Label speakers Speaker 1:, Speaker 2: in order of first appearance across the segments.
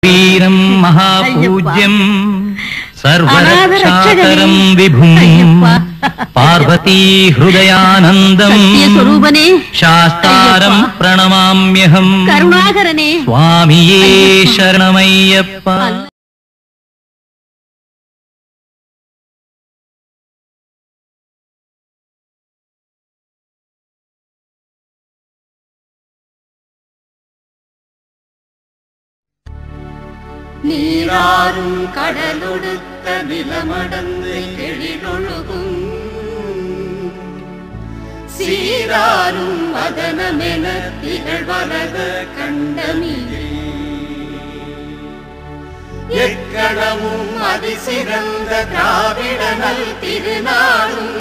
Speaker 1: வீரம் மகாபூஜ்யம் சர்வரக்ஷாகரம்
Speaker 2: அநாதரட்சகனே.
Speaker 1: விபும்
Speaker 2: ஐயப்பா.
Speaker 1: பார்வதி ஹிருதயானந்தம்
Speaker 2: சத்திய சொரூபனே
Speaker 1: சாஸ்தாரம்
Speaker 2: ஐயப்பா.
Speaker 1: பிரணமாம்யகம்
Speaker 2: கருணாகரனே
Speaker 1: சுவாமியே
Speaker 2: ஐயப்பா.
Speaker 1: சரணமையப்பா
Speaker 3: நீராறும் கடலொடுத்த நிலமடந்து எழிலொழுகும் சீராரும் அதனமென திகழ்வரத கண்டமிலே எக்கணமும் அதிசிறந்த திராவிடனல் திருநாடும்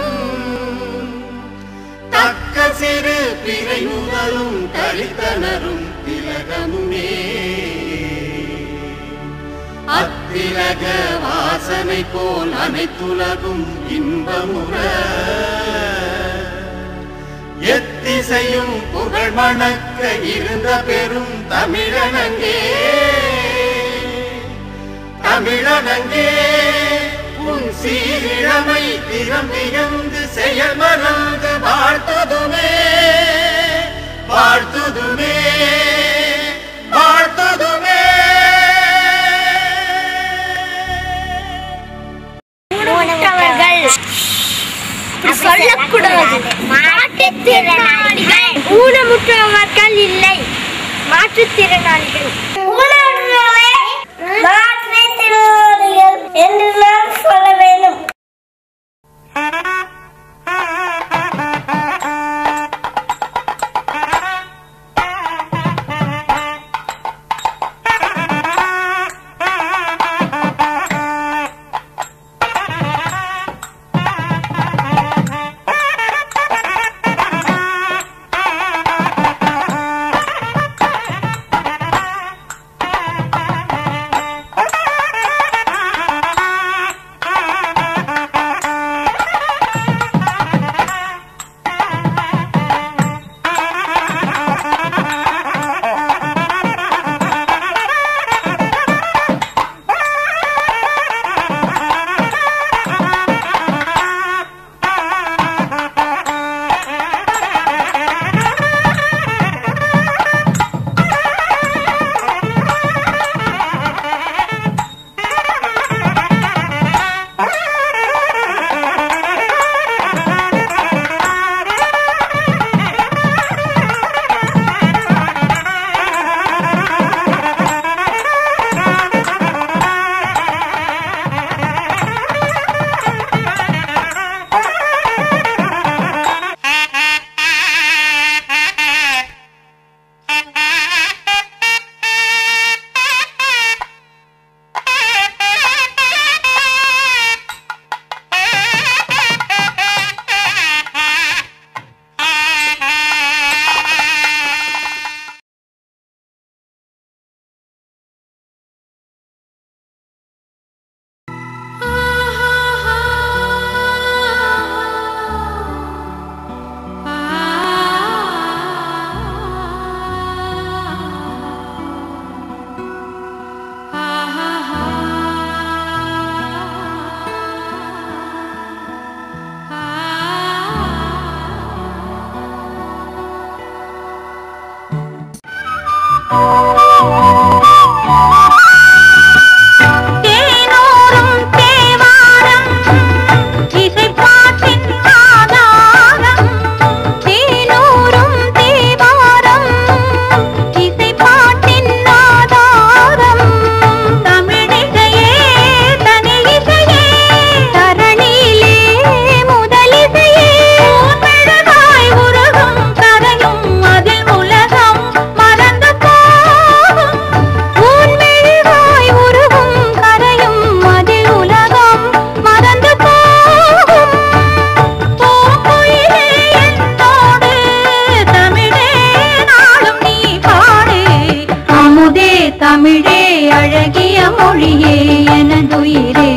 Speaker 3: தக்க சிறு பிறை முதலும் தரித்தனரும் திலகமுமே அத்திலக வாசனை போல் அனைத்துலகும் இன்பமுற எத்திசையும் புகழ் மணக்க இருந்த பெரும் தமிழனங்கே தமிழனங்கே உன் சீரிழமை திறம் வியந்து செயல் மறந்து வாழ்த்துதுமே வாழ்த்துதுமே வாழ்த்துதுமே
Speaker 4: ஊனமுற்றவர்கள் இப்படி சொல்லக்கூடாது மாற்றுத்திறனாளிகள் ஊனமுற்றவர்கள் இல்லை மாற்றுத்திறனாளிகள் மாற்றுத்திறனாளிகள் என்று நான் சொல்ல வேண்டும் தேனோரும் தேவாரம் இசைப்பாட்டின் ஆதாரம் தேனோரும் தேவாரம் இசைப்பாட்டின் ஆதாரம் தமிழிசையே தனி இசையே தரணியிலே முதலிசையே ஊர்மெழுகாய் உருகும் கரையும் அதில் உலகம் மறந்து போகும் ஊன்மெழுகாய் உருகும் கரையும் அதில் உலகம் மறந்து போகும் பூங்குயிலே என்னோடு தமிழே நாளும் நீ பாடு அமுதே தமிழே அழகிய மொழியே எனதுயிரே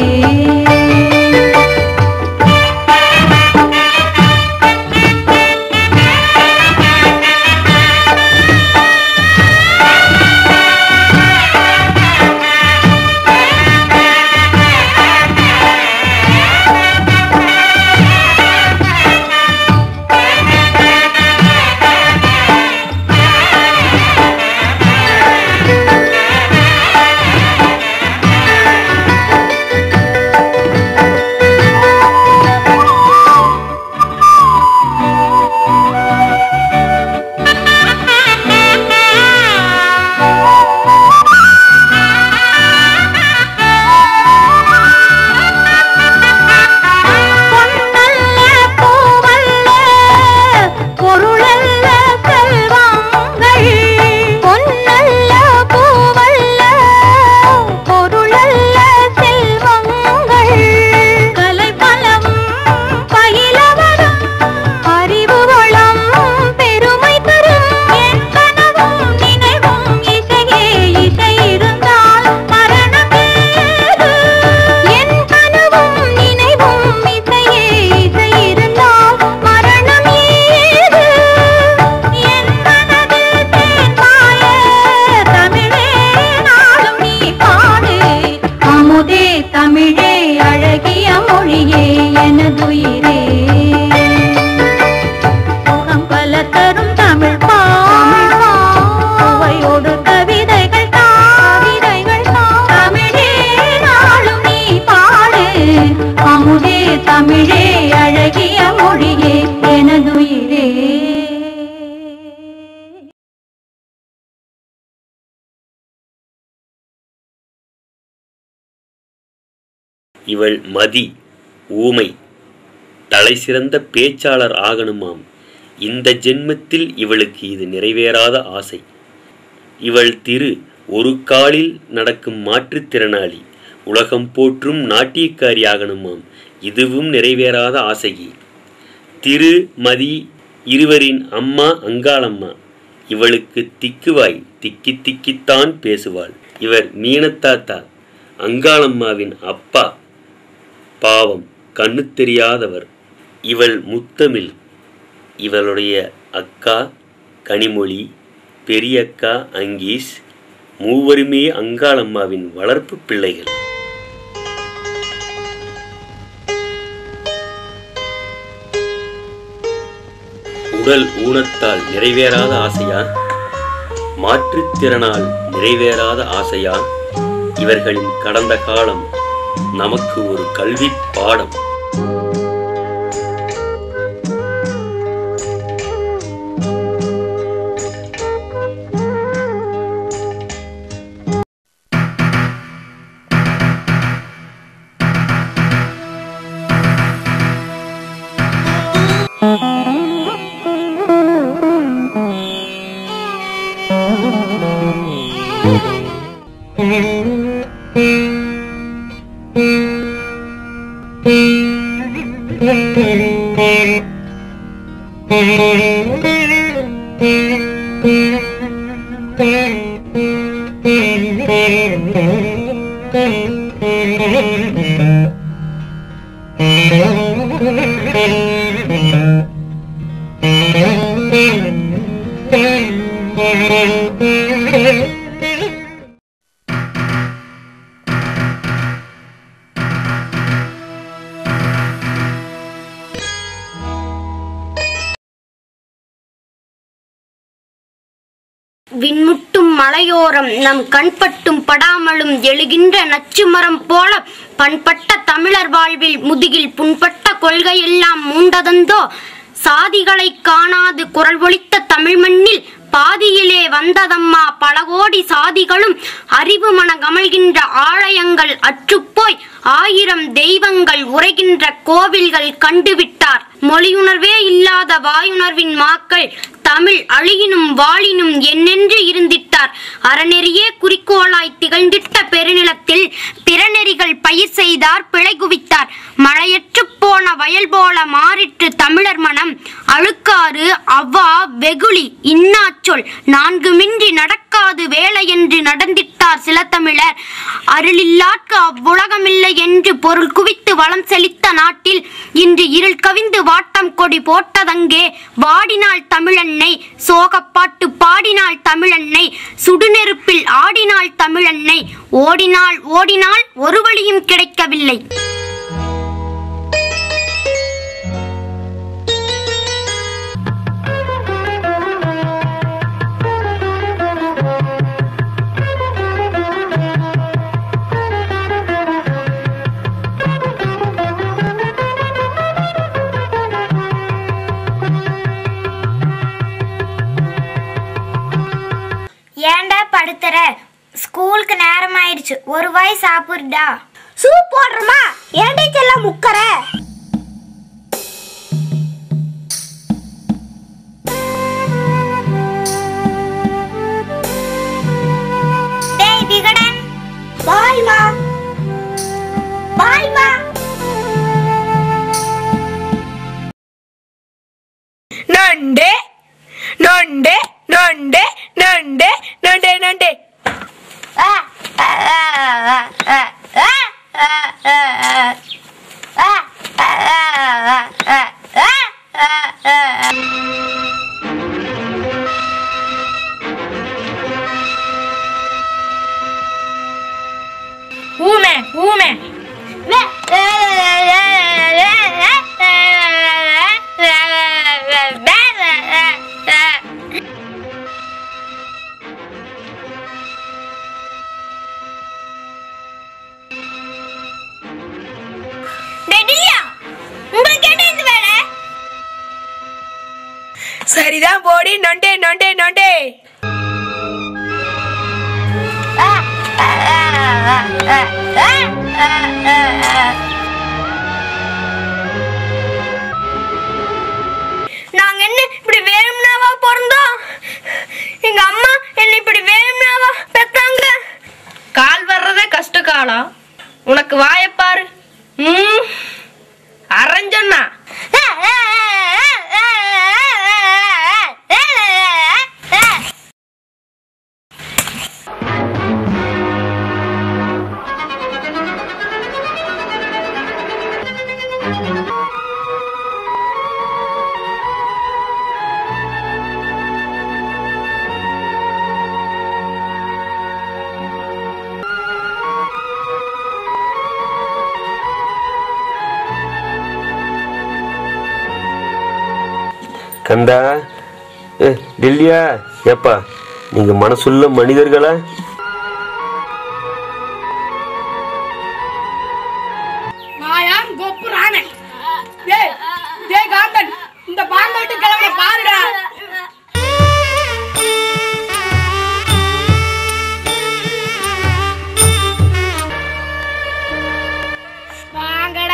Speaker 2: இவள் மதி ஊமை தலை சிறந்த பேச்சாளர் ஆகணுமாம் இந்த ஜென்மத்தில் இவளுக்கு இது நிறைவேறாத ஆசை இவள் திரு ஒரு காலில் நடக்கும் மாற்றுத்திறனாளி உலகம் போற்றும் நாட்டியக்காரி ஆகணுமாம் இதுவும் நிறைவேறாத ஆசையே திரு மதி இருவரின் அம்மா அங்காளம்மா இவளுக்கு திக்குவாய் திக்கி திக்கித்தான் பேசுவாள் இவர் மீனத்தாத்தா அங்காளம்மாவின் அப்பா பாவம் கண்ணு தெரியாதவர் இவள் முத்தமிழ் இவளுடைய அக்கா கனிமொழி பெரியக்கா அங்கீஸ் மூவருமே அங்காளம்மாவின் வளர்ப்பு பிள்ளைகள் உடல் ஊனத்தால் நிறைவேறாத ஆசையா மாற்றுத்திறனால் நிறைவேறாத ஆசையா இவர்களின் கடந்த காலம் நமக்கு ஒரு கல்வி பாடம்
Speaker 5: விண்முட்டும் மலையோரம் நம் கண்பட்டும் படாமலும் எழுகின்ற நச்சுமரம் போல பண்பட்ட தமிழர் வாழ்வில் முதுகில் புண்பட்ட கொள்கையெல்லாம் மூண்டதந்தோ சாதிகளை காணாது குரல் ஒலித்த தமிழ் மண்ணில் பாதியிலே வந்ததம்மா பல கோடி சாதிகளும் அறிவு மன கமழ்கின்ற ஆலயங்கள் அற்றுப்போய் ஆயிரம் தெய்வங்கள் உரைகின்ற கோவில்கள் கண்டுவிட்டார் மொழியுணர்வே இல்லாத வாயுணர்வின் மாக்கள் தமிழ் அழியினும் வாழினும் என்னென்று இருந்திட்டார் அறநெறியே குறிக்கோளாய் திகழ்ந்திட்ட பெருநிலத்தில் பிறநெறிகள் பயிர் செய்தார் பிழை குவித்தார் மழையற்று போன வயல் போல மாறிற்று தமிழர் மனம் அழுக்காறு அவ்வா வெகுளி இன்னாச்சொல் நான்கு மின்றி நடக்காது வேலை என்று நடந்திட்டார் சில தமிழர் அருளில்லார்க்கு அவ்வுலகமில்லை என்று பொருள் குவித்து வளம் செழித்த நாட்டில் இன்று இருள் கவிந்து வாட்டம் கொடி போட்டதங்கே வாடினாள் தமிழன்னை சோகப்பாட்டு பாடினாள் தமிழன்னை சுடுநெருப்பில் ஆடினாள் தமிழன்னை ஓடினாள் ஓடினாள் ஒரு வழியும் கிடைக்கவில்லை
Speaker 6: ஏன்டா படுத்துற ஸ்கூலுக்கு நேரம் ஆயிடுச்சு ஒரு வாய் சாப்பிடுடா
Speaker 5: சூப் போடுறமா ஏண்டே செல்லம் முக்கற
Speaker 6: டேய் விகடன்
Speaker 5: பாய்மா பாய்மா
Speaker 7: நொண்டே நொண்டே நொண்டே நொண்டே நொண்டே நொண்டே ஊமை ஊமை
Speaker 6: டேய் டில்லியா உங்களுக்கு என்ன இந்த வேலை
Speaker 7: சரிதான் போடி நொண்டே நொண்டே நொண்டே
Speaker 6: ஆ நாங்க என்ன இப்படி வேணும்னாவா பிறந்தோம் எங்க அம்மா என்ன இப்படி வேணும்னாவா பெத்தாங்க
Speaker 7: கால் வர்றதே கஷ்ட காலம் உனக்கு வாயப்பாரு ம் அரைஞ்சண்ணா
Speaker 2: கந்தா ஏ டெல்லியா ஏப்பா நீங்க மனசுள்ள மனிதர்களா
Speaker 7: மாயான் கொப்பு ராணை டேய் டேய் காந்தன் இந்த பாங்கோட்டு கிழமை பாருடா வாங்கடா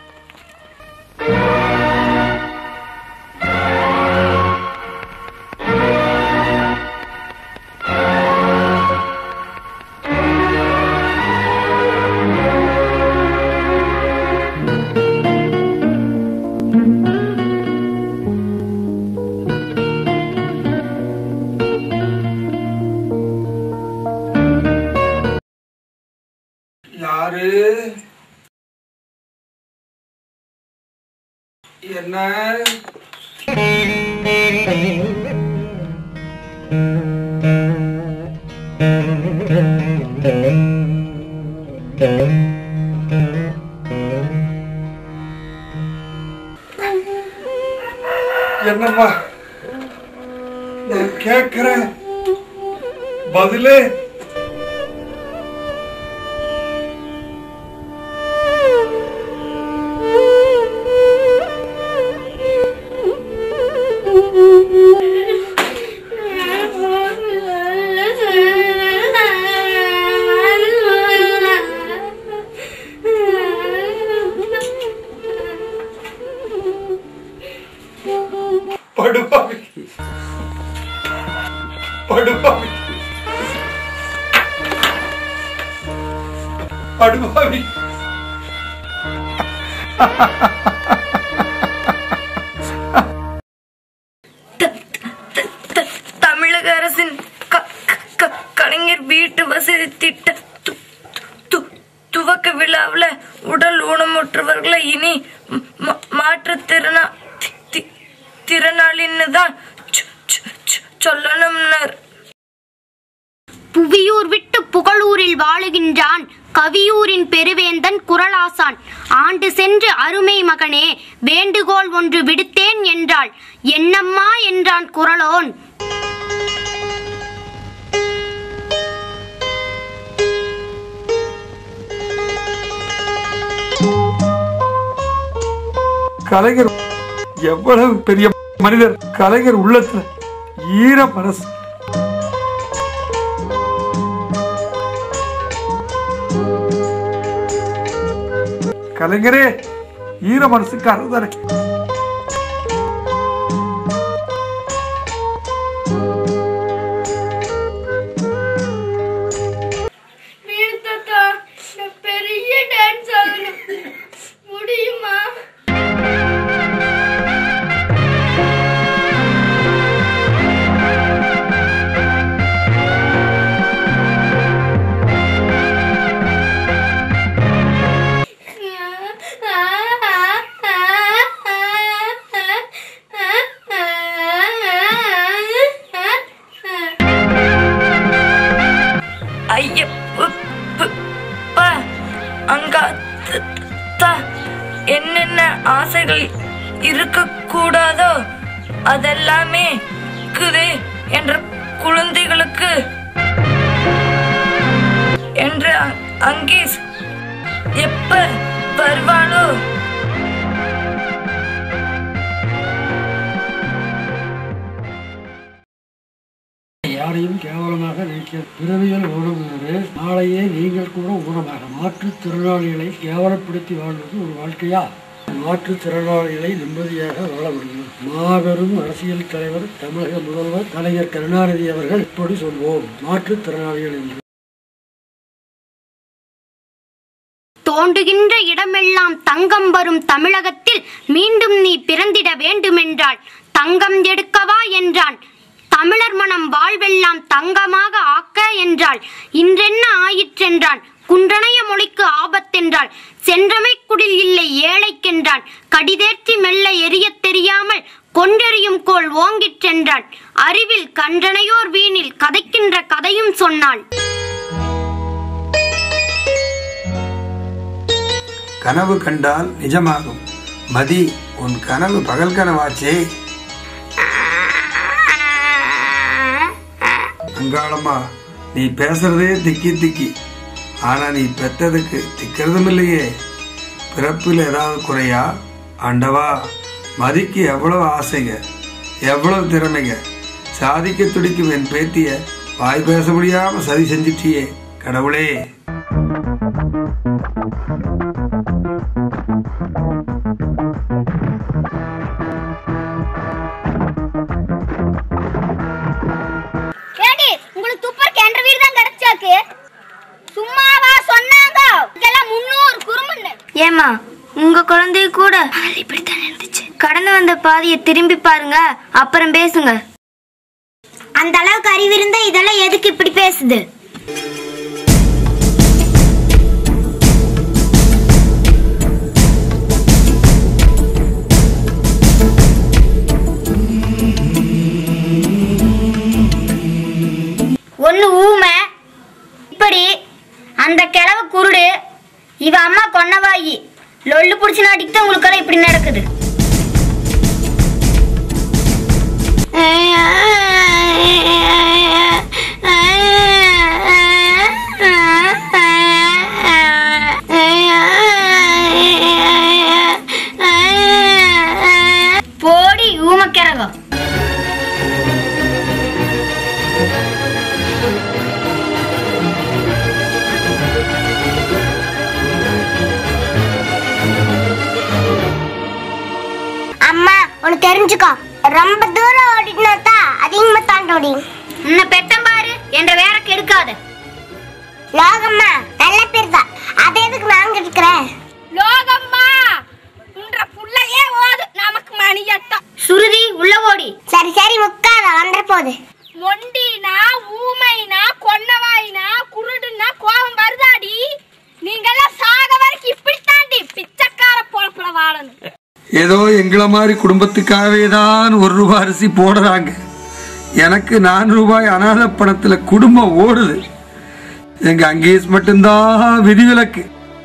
Speaker 8: யாரு என்ன என்னம்மா நான் கேட்கிறேன் பதிலே படுபாவி படுபாவி படுபாவி
Speaker 7: தமிழக அரசின் க- க- கலைஞர் வீட்டு வசதி திட்ட து- து- துவக்க விழாவில் உடல் ஊனமுற்றவர்களை இனி ம- மாற்றுத்திறனா தி- தி- திறனாளின்னு தான் சொ- சொ- சொ- சொல்லணும்னர்
Speaker 5: புவியூர் விட்டு புகழூரில் வாழுகின்றான் கவியூரின் பெருவேந்தன் குரலாசான் ஆண்டு சென்று அருமை மகனே வேண்டுகோள் ஒன்று விடுத்தேன் என்றாள் என்னம்மா என்றான் குரலோன்
Speaker 8: கலைஞர் எவ்வளவு பெரிய மனிதர் கலைஞர் உள்ளத்துல ஈர மனசு கலைஞரே ஈர மனசுக்காரர் தானே
Speaker 6: தாத்தா நான் பெரிய டான்ஸ் ஆகணும் முடியுமா
Speaker 7: ஐயப்ப அங்க த- த- என்னென்ன ஆசைகள் இருக்கக்கூடாதோ அதெல்லாமே இருக்குது என்ற குழந்தைகளுக்கு என்று அ- அங்கே எப்ப வருவாளோ
Speaker 9: யாரையும் கேவலமாக நினைக்க பிறவியில் ஊனம் வேறு நாளையே நீங்கள் கூட ஊனமாக மாற்றுத்திறனாளிகளை கேவலப்படுத்தி வாழ்வது ஒரு வாழ்க்கையா மாற்றுத்திறனாளிகளை நிம்மதியாக வாழ முடியும் மாபெரும் அரசியல் தலைவர் தமிழக முதல்வர் கலைஞர் கருணாநிதி அவர்கள் இப்படி சொல்வோம் மாற்றுத்திறனாளிகள் என்று
Speaker 5: தோண்டுகின்ற இடமெல்லாம் தங்கம் வரும் தமிழகத்தில் மீண்டும் நீ பிறந்திட வேண்டுமென்றால் தங்கம் எடுக்கவா என்றான் தமிழர் மனம் வாழ்வெல்லாம் தங்கமாக ஆக்க என்றால் இன்றென்ன ஆயிற்றென்றான் குன்றணைய மொழிக்கு ஆபத்தென்றால் சென்றமை குடில் இல்லை ஏழைக்கென்றான் கடிதேற்றி மெல்ல எரியத் தெரியாமல் கொண்டெறியும் கோல் ஓங்கிற்றென்றான் அறிவில் கன்றனையோர் வீணில் கதைக்கின்ற கதையும் சொன்னாள்
Speaker 8: கனவு கண்டால் நிஜமாகும் மதி உன் கனவு பகல் கனவாச்சே அங்காளம்மா நீ பேசுறதே திக்கி திக்கி ஆனா நீ பெத்ததுக்கு திக்கிறதும் இல்லையே பிறப்பில் ஏதாவது குறையா ஆண்டவா மதிக்கு எவ்வளவு ஆசைங்க எவ்வளவு திறமைங்க சாதிக்க துடிக்கும் என் பேத்திய வாய் பேச முடியாம சதி செஞ்சிட்டியே கடவுளே
Speaker 6: ஏடி உங்களுக்கு துப்பர் கேன்ற வீடு தான் கிடைச்சாக்கு சும்மாவா சொன்னாங்க இதெல்லாம் முன்னூறு குறும்புன்னு
Speaker 7: ஏமா உங்க குழந்தை கூட இப்படித்தான் இருந்துச்சு கடந்து வந்த பாதையை திரும்பி பாருங்க அப்புறம் பேசுங்க
Speaker 6: அந்த அளவுக்கு அறிவு இருந்தா இதெல்லாம் எதுக்கு இப்படி பேசுது ஒன்னு ஊமை இப்படி அந்த கிழவ குருடு இவ அம்மா கொன்னவாயி லொல்லு புடிச்சு நாட்டிக்கு உங்களுக்கெல்லாம் இப்படி நடக்குது போடி ஊமக்கிரகம் அம்மா உனக்கு தெரிஞ்சுக்கோ ரொம்ப தூரம் ஓடினா தான் அதிகமா தாண்ட முடியும் உன்னை பெத்தம் பாரு என்ற வேற கெடுக்காத லோகம்மா நல்ல பேர் தான் அது எதுக்கு நாங்க இருக்கிறேன் லோகம்மா உன்ற புள்ளையே ஓது நமக்கு மணியட்டம் சுருதி உள்ள ஓடி சரி சரி உட்காத வந்துட போகுது மொண்டினா ஊமைனா கொன்னவாயினா குருடுனா கோபம் வருதாடி நீங்கெல்லாம் சாக வரைக்கும் இப்படி தாண்டி பிச்சைக்கார பொழப்புல வாழணும்
Speaker 8: ஏதோ எங்களை மாதிரி குடும்பத்துக்காகவே தான் ஒரு ரூபாய் அரிசி போடுறாங்க எனக்கு நானூறு ரூபாய் அனாதை பணத்துல குடும்பம் ஓடுது எங்க அங்கேஸ் மட்டும்தான் விதிவிலக்கு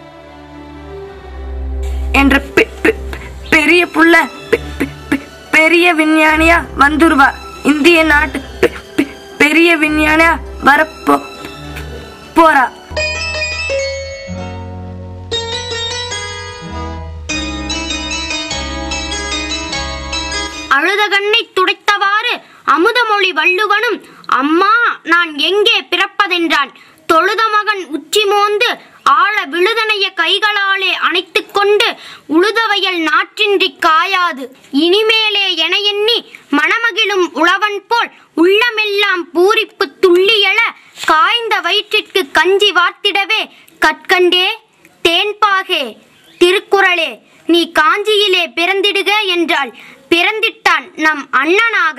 Speaker 7: என்ற பெ- பெ- பெரிய புள்ள பெ- பெ- பெ- பெரிய விஞ்ஞானியா வந்துருவா இந்திய நாட்டு பெ- பெ- பெரிய விஞ்ஞானியா வரப்போ போறா
Speaker 5: அழுத கண்ணை துடைத்தவாறு அமுதமொழி வள்ளுவனும் அம்மா நான் எங்கே பிறப்பதென்றான் தொழுத மகன் உச்சி மோந்து ஆழ விழுதனைய கைகளாலே அணைத்துக் கொண்டு உழுதவயல் நாற்றின்றி காயாது இனிமேலே என எண்ணி மணமகிழும் உழவன் போல் உள்ளமெல்லாம் பூரிப்பு துள்ளி எழ காய்ந்த வயிற்றிற்கு கஞ்சி வார்த்திடவே கற்கண்டே தேன்பாகே திருக்குறளே நீ காஞ்சியிலே பிறந்திடுக என்றால் பிறந்திட்டான் நம் அண்ணனாக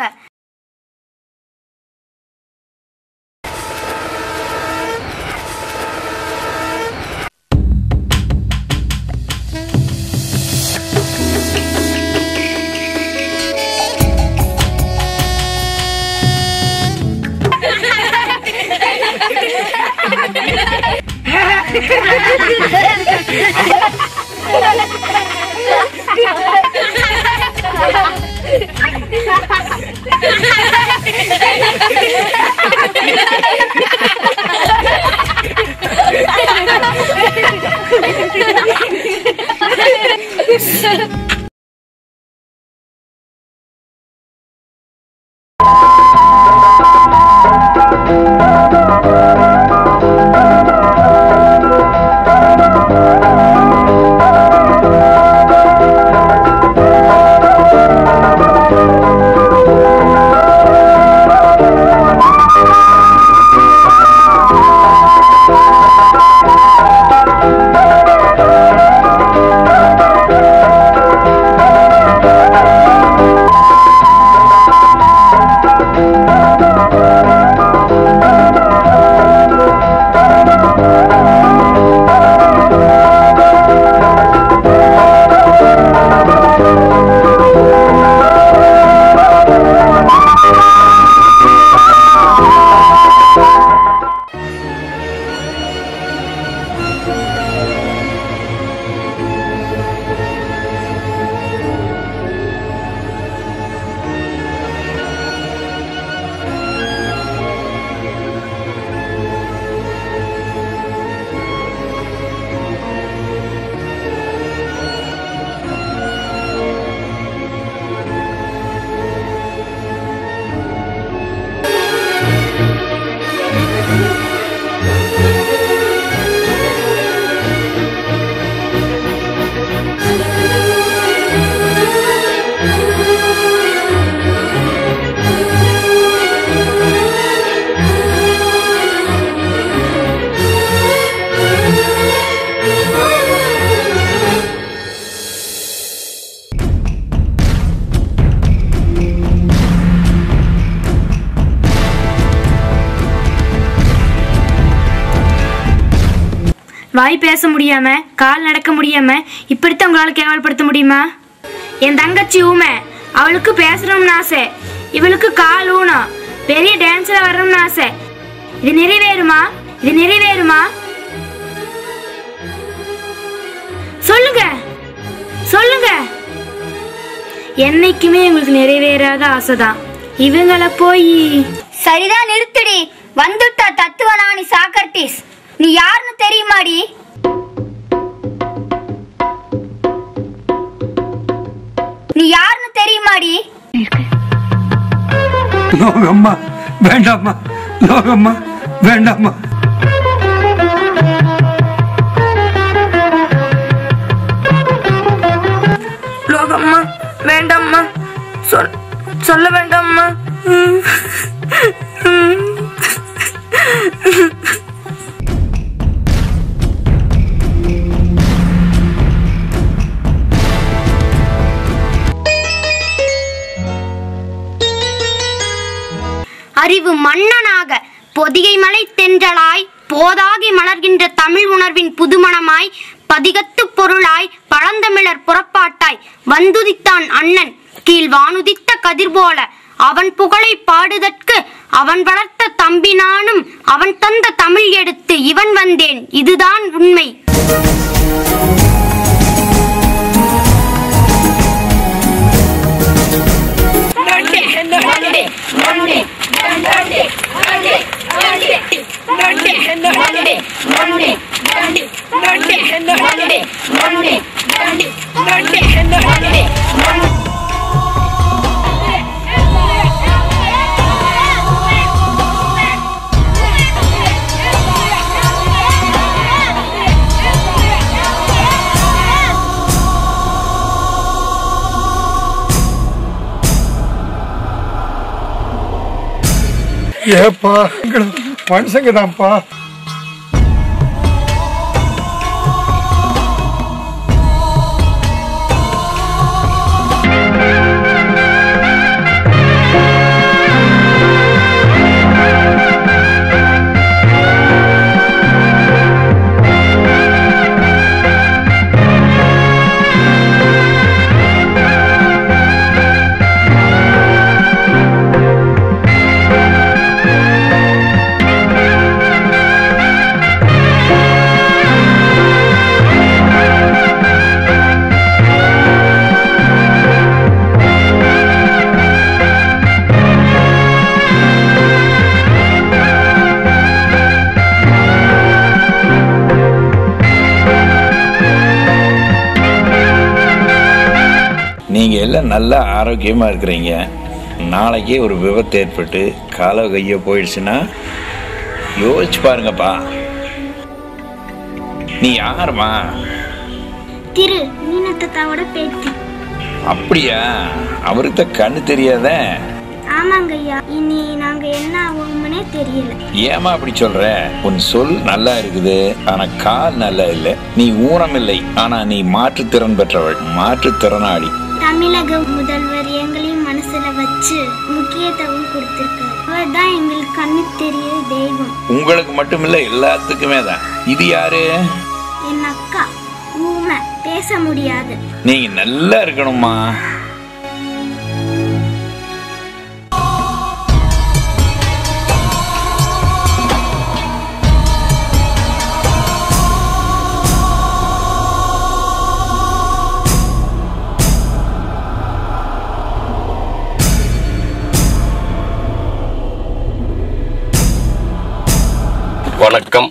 Speaker 4: ஆ
Speaker 10: வாய் பேச முடியாம கால் நடக்க முடியாம இப்படித்தான் உங்களால கேவலப்படுத்த முடியுமா என் தங்கச்சி ஊமை அவளுக்கு பேசணும்னு ஆசை இவளுக்கு கால் ஊனம் பெரிய டான்ஸ்ல வரணும்னு ஆசை இது நிறைவேறுமா இது நிறைவேறுமா சொல்லுங்க சொல்லுங்க என்னைக்குமே உங்களுக்கு நிறைவேறாத ஆசைதான் இவங்கள போய்
Speaker 5: சரிதான் நிறுத்துடி வந்துட்டா தத்துவனானி சாக்ரட்டிஸ் நீ யாருன்னு தெரியுமாடி நீ யாருன்னு தெரியுமாடி
Speaker 8: லோகம்மா வேண்டாம்மா லோகம்மா வேண்டாம்மா
Speaker 7: லோகம்மா வேண்டாம்மா சொல் சொல்ல வேண்டாம்மா
Speaker 5: அறிவு மன்னனாக பொதிகை மலை தென்றலாய் போதாகி மலர்கின்ற தமிழ் உணர்வின் புதுமணமாய் பதிகத்து பொருளாய் பழந்தமிழர் புறப்பாட்டாய் வந்துதித்தான் அண்ணன் கீழ் வானுதித்த கதிர் போல அவன் புகழை பாடுதற்கு அவன் வளர்த்த தம்பி நானும் அவன் தந்த தமிழ் எடுத்து இவன் வந்தேன் இதுதான் உண்மை
Speaker 9: ஏப்பா மனுஷங்க தான்ப்பா
Speaker 11: நீங்க எல்லாம் நல்லா ஆரோக்கியமா இருக்கிறீங்க நாளைக்கே ஒரு விபத்து ஏற்பட்டு கால கையோ போயிடுச்சுன்னா யோசிச்சு பாருங்கப்பா நீ யாருமா
Speaker 6: திரு மீனத்தாவோட பேத்தி
Speaker 11: அப்படியா அவருக்கு தான் கண்ணு தெரியாதே
Speaker 6: ஆமாங்க ஐயா இனி நாங்க என்ன ஆகும்னே தெரியல
Speaker 11: ஏமா அப்படி சொல்ற உன் சொல் நல்லா இருக்குது ஆனா கால் நல்லா இல்லை நீ ஊனம் இல்லை ஆனா நீ மாற்றுத்திறன் பெற்றவள் மாற்றுத்திறனாளி
Speaker 6: தமிழக முதல்வர் எங்களையும் மனசுல வச்சு முக்கியத்துவம் கொடுத்திருக்காரு அவர் தான் எங்களுக்கு கண்ணு தெரிய தெய்வம்
Speaker 11: உங்களுக்கு மட்டுமில்ல எல்லாத்துக்குமே தான் இது யாரு
Speaker 6: என் அக்கா ஊமை பேச முடியாது
Speaker 11: நீங்க நல்லா இருக்கணுமா
Speaker 2: வணக்கம்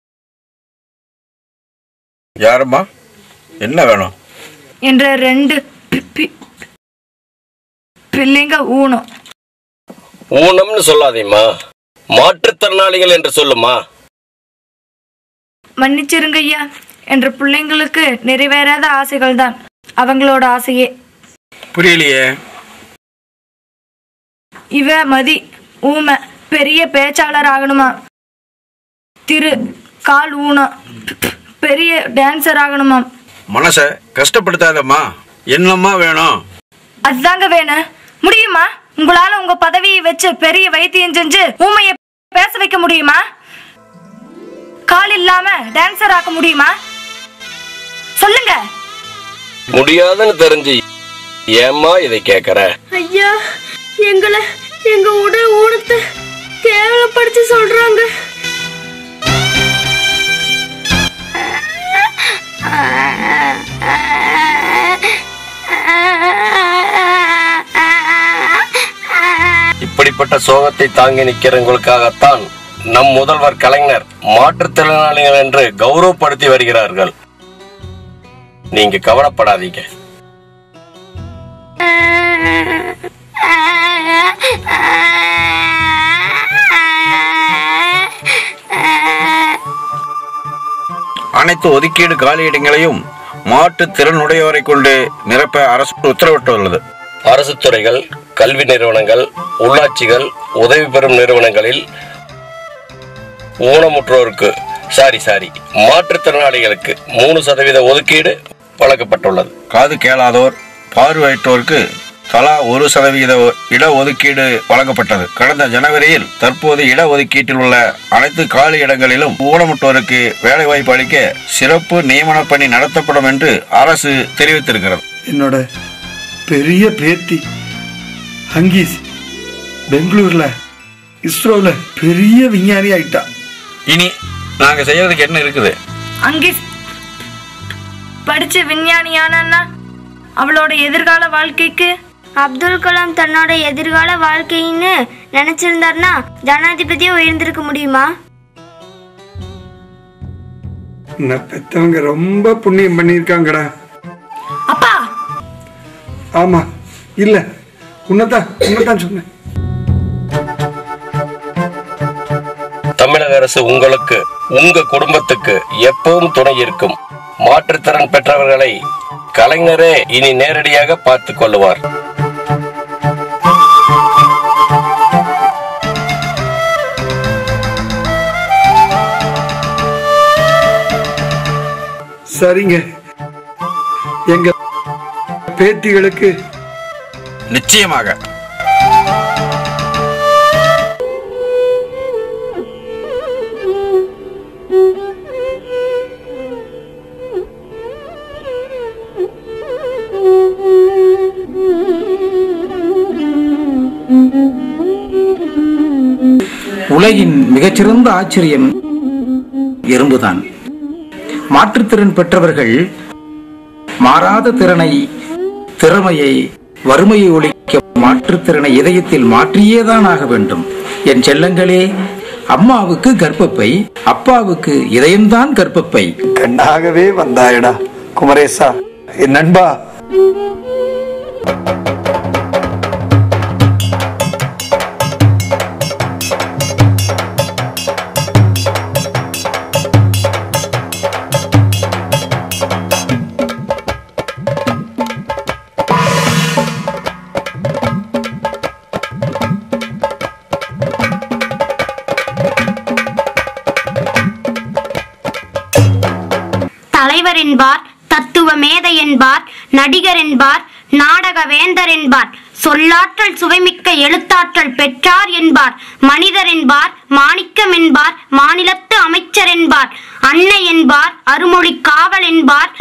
Speaker 11: யாரும்மா என்ன வேணும்
Speaker 7: என்ற ரெண்டு பி- பி- பிள்ளைங்க ஊனம்
Speaker 2: ஊனம்னு சொல்லாதேம்மா மாற்றுத்திறனாளிகள் என்று சொல்லுமா
Speaker 7: மன்னிச்சிருங்க ஐயா என்ற பிள்ளைங்களுக்கு நிறைவேறாத ஆசைகள் தான் அவங்களோட ஆசையே
Speaker 11: புரியலையே
Speaker 7: இவ மதி ஊமை பெரிய பேச்சாளர் ஆகணுமா திரு கால் ஊனம் பெ- பெரிய டான்சர் ஆகணுமாம்
Speaker 11: மனச கஷ்டப்படுத்தாதம்மா என்னம்மா வேணும்
Speaker 7: அதுதாங்க வேணும் முடியுமா உங்களால உங்க பதவியை வச்சு பெரிய வைத்தியம் செஞ்சு ஊமைய பேச வைக்க முடியுமா கால் இல்லாம டான்சர் ஆக்க முடியுமா சொல்லுங்க
Speaker 12: முடியாதுன்னு தெரிஞ்சு ஏம்மா இதை கேக்குற
Speaker 10: ஐயா எங்களை எங்க உடல் ஊனத்தை கேவலப்படுத்தி சொல்றாங்க
Speaker 12: இப்படிப்பட்ட சோகத்தை தாங்கி நிக்கிறவங்களுக்காகத்தான் நம் முதல்வர் கலைஞர் மாற்றுத்திறனாளிகள் என்று கௌரவப்படுத்தி வருகிறார்கள் நீங்க கவலைப்படாதீங்க
Speaker 11: அனைத்து ஒதுக்கீடு காலியிடங்களையும் மாற்று திறனுடையோரை கொண்டு நிரப்ப அரசு உத்தரவிட்டுள்ளது
Speaker 12: அரசு துறைகள் கல்வி நிறுவனங்கள் உள்ளாட்சிகள் உதவி பெறும் நிறுவனங்களில் ஊனமுற்றோருக்கு சாரி சாரி மாற்றுத்திறனாளிகளுக்கு மூணு சதவீத ஒதுக்கீடு வழங்கப்பட்டுள்ளது
Speaker 11: காது கேளாதோர் பார்வையற்றோருக்கு தலா ஒரு சதவீத இட ஒதுக்கீடு வழங்கப்பட்டது கடந்த ஜனவரியில் தற்போது இட ஒதுக்கீட்டில் உள்ள அனைத்து காலி இடங்களிலும் ஊனமுற்றோருக்கு வேலை வாய்ப்பு அளிக்க சிறப்பு நியமன பணி நடத்தப்படும் என்று அரசு தெரிவித்திருக்கிறது
Speaker 8: என்னோட பெரிய பேத்தி ஹங்கீஸ் பெங்களூர்ல இஸ்ரோல பெரிய விஞ்ஞானி ஆயிட்டா
Speaker 11: இனி நாங்க செய்யறதுக்கு என்ன இருக்குது
Speaker 7: அங்கே படிச்சு விஞ்ஞானியானா அவளோட எதிர்கால வாழ்க்கைக்கு
Speaker 10: அப்துல் கலாம் தன்னோட எதிர்கால வாழ்க்கைன்னு நினைச்சிருந்தாருன்னா ஜனாதிபதியா உயர்ந்திருக்க முடியுமா
Speaker 8: நான் பெத்தவங்க ரொம்ப புண்ணியம் பண்ணியிருக்காங்கடா
Speaker 7: அப்பா
Speaker 8: ஆமா இல்ல உன்னதான் உன்னதான் சொன்னேன்
Speaker 12: தமிழக அரசு உங்களுக்கு உங்க குடும்பத்துக்கு எப்பவும் துணை இருக்கும் மாற்றுத்திறன் பெற்றவர்களை கலைஞரே இனி நேரடியாக பார்த்துக் கொள்ளுவார்
Speaker 8: சரிங்க எங்க பேத்திகளுக்கு
Speaker 11: நிச்சயமாக
Speaker 13: உலகின் மிகச்சிறந்த ஆச்சரியம் எறும்புதான் மாற்றுத்திறன் பெற்றவர்கள் மாறாத திறனை திறமையை வறுமையை ஒழிக்க மாற்றுத்திறனை இதயத்தில் மாற்றியேதான் ஆக வேண்டும் என் செல்லங்களே அம்மாவுக்கு கர்ப்பப்பை அப்பாவுக்கு இதயம்தான் கர்ப்பப்பை
Speaker 8: கண்ணாகவே வந்தாயடா குமரேசா என் நண்பா
Speaker 5: தலைவர் என்பார் தத்துவ மேதை என்பார் நடிகர் என்பார் நாடக வேந்தர் என்பார் சொல்லாற்றல் சுவைமிக்க எழுத்தாற்றல் பெற்றார் என்பார் மனிதர் என்பார் மாணிக்கம் என்பார் மாநிலத்து அமைச்சர் என்பார் அன்னை என்பார் அருமொழி காவல் என்பார்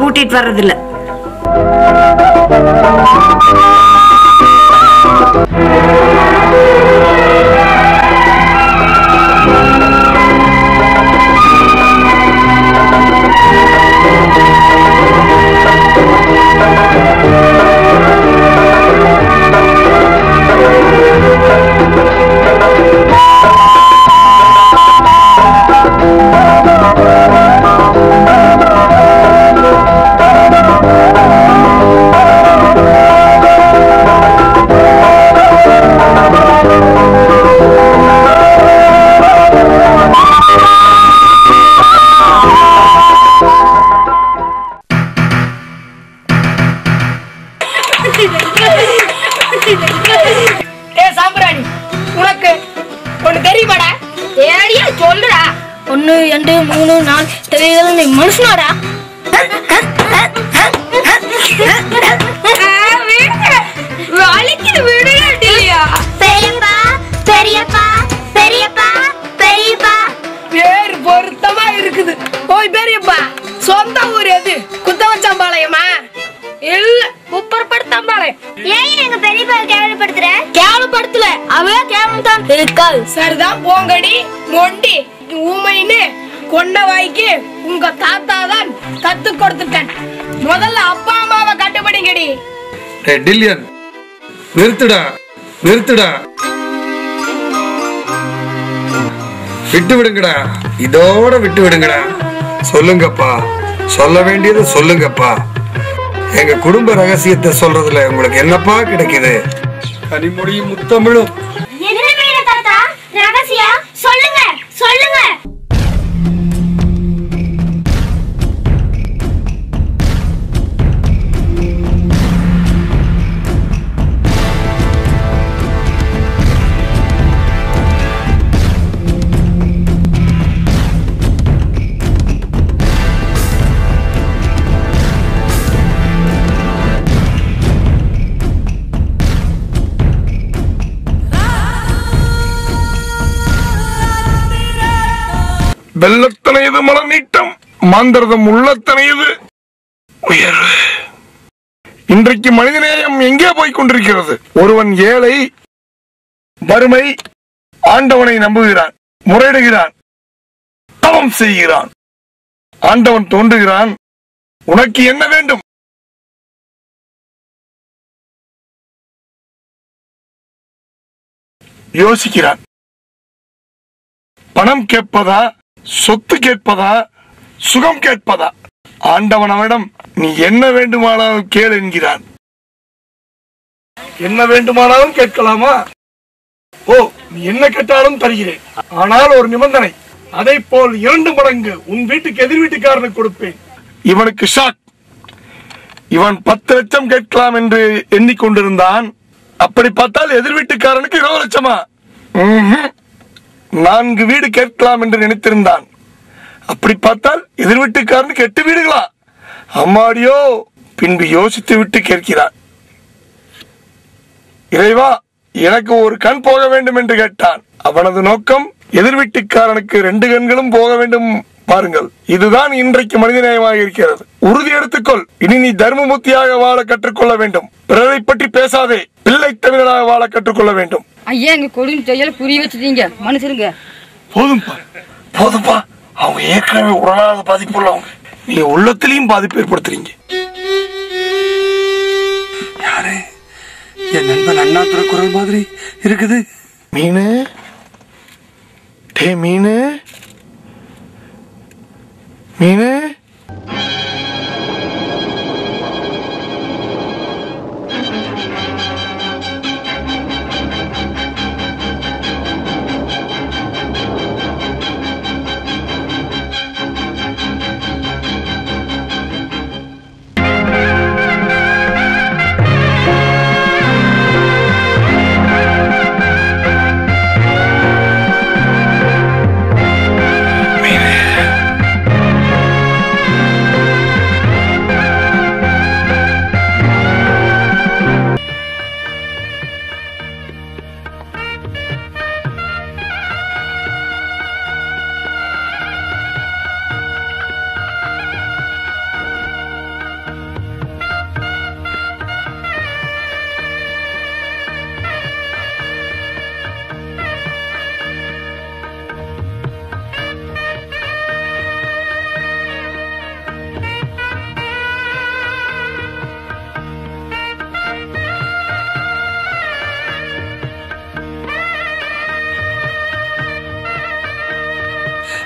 Speaker 7: கூட்டிட்டு வர்றதில்ல
Speaker 10: ஏ சாம்பிராணி உனக்கு ஒண்ணு தெரியுமாடா ஏடியா சொல்லுடா ஒன்னு ரெண்டு மூணு நாலு தெரியல நீ மனுஷனாடா வலிக்குது விடுயா
Speaker 6: பெரியப்பா பெரியப்பா பெரியப்பா பெரியப்பா
Speaker 10: பேர் பொருத்தமா இருக்குது ஓய் பெரியப்பா சொந்த ஊர் எது குத்தவச்சம்பாளையமா இல்ல குப்பர்படுத்தம்பாளையம்
Speaker 6: ஏன் எங்க பெரியப்பா கேவலப்படுத்துற
Speaker 10: கேவலப்படுத்தல அவ கேவலம் தான் இருக்காது சரிதான் போங்கடி மொண்டி ஊமைன்னு கொண்ட வாய்க்கு உங்க தாத்தா தான் கத்து கொடுத்துட்டேன் முதல்ல அப்பா அம்மாவை கட்டுப்படிங்கடி
Speaker 8: டேய் டில்லியன் நிறுத்துடா நிறுத்துடா விட்டு விடுங்கடா இதோட விட்டு விடுங்கடா சொல்லுங்கப்பா சொல்ல வேண்டியது சொல்லுங்கப்பா எங்க குடும்ப ரகசியத்தை சொல்றதுல உங்களுக்கு என்னப்பா கிடைக்குது கனிமொழியும் முத்தமிழும்
Speaker 6: என்ன வேணும் தாத்தா ரகசியம் சொல்லுங்க சொல்லுங்க
Speaker 8: வெள்ளத்தனையது மல நீட்டம் மாந்திரதம் உள்ளத்தனையது உயர்வு இன்றைக்கு மனிதநேயம் எங்கே போய் கொண்டிருக்கிறது ஒருவன் ஏழை வறுமை ஆண்டவனை நம்புகிறான் முறையிடுகிறான் தவம் செய்கிறான் ஆண்டவன் தோன்றுகிறான் உனக்கு என்ன வேண்டும் யோசிக்கிறான் பணம் கேட்பதா சொத்து கேட்பதா சுகம் கேட்பதா ஆண்டவன் அவனிடம் நீ என்ன வேண்டுமானாலும் கேள் என்கிறான் என்ன வேண்டுமானாலும் கேட்கலாமா ஓ நீ என்ன கேட்டாலும் தருகிறேன் ஆனால் ஒரு நிபந்தனை அதை போல் இரண்டு மடங்கு உன் வீட்டுக்கு எதிர் வீட்டுக்காரனுக்கு கொடுப்பேன் இவனுக்கு ஷாக் இவன் பத்து லட்சம் கேட்கலாம் என்று எண்ணிக்கொண்டிருந்தான் அப்படி பார்த்தால் எதிர் வீட்டுக்காரனுக்கு இருபது லட்சமா ம்ஹும். நான்கு வீடு கேட்கலாம் என்று நினைத்திருந்தான் அப்படி பார்த்தால் எதிர் வீட்டுக்காரனுக்கு எட்டு வீடுகளா அம்மாடியோ பின்பு யோசித்து விட்டு கேட்கிறான் இறைவா எனக்கு ஒரு கண் போக வேண்டும் என்று கேட்டான் அவனது நோக்கம் எதிர் வீட்டுக்காரனுக்கு ரெண்டு கண்களும் போக வேண்டும் பாருங்கள் இதுதான் இன்றைக்கு மனிதநேயமாக இருக்கிறது உறுதி எடுத்துக்கொள் இனி நீ தர்மமூர்த்தியாக வாழ கற்றுக்கொள்ள வேண்டும் பிறரை பற்றி பேசாதே பிள்ளை தமிழராக வாழ கற்றுக்கொள்ள வேண்டும்
Speaker 14: ஐயா எங்க கொடுமை செய்யல புரிய வச்சுட்டீங்க மனுஷருங்க
Speaker 8: போதும்பா போதும்பா அவங்க ஏற்கனவே உடலாத பாதிப்பு உள்ளவங்க நீங்க உள்ளத்திலையும் பாதிப்பு ஏற்படுத்துறீங்க
Speaker 15: யாரு என் நண்பன் அண்ணாதுரை குரல் மாதிரி இருக்குது
Speaker 8: மீனு டே மீனு மீனு